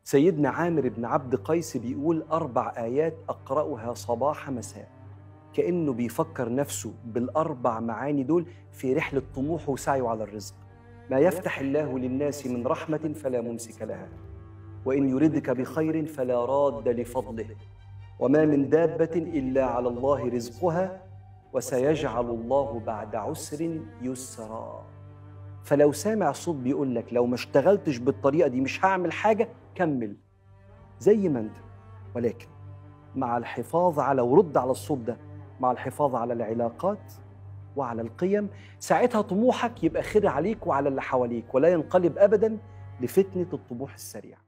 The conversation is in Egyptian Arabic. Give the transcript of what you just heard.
سيدنا عامر بن عبد قيس بيقول أربع آيات أقرأها صباح مساء كأنه بيفكر نفسه بالأربع معاني دول في رحلة طموحه وسعيه على الرزق ما يفتح الله للناس من رحمة فلا ممسك لها وإن يردك بخير فلا راد لفضله وما من دابة إلا على الله رزقها وسيجعل الله بعد عسر يسرا فلو سامع صوت بيقول لك لو ما اشتغلتش بالطريقة دي مش هعمل حاجة كمل زي ما انت ولكن مع الحفاظ على ورد على الصوت ده مع الحفاظ على العلاقات وعلى القيم ساعتها طموحك يبقى خير عليك وعلى اللي حواليك ولا ينقلب ابدا لفتنه الطموح السريع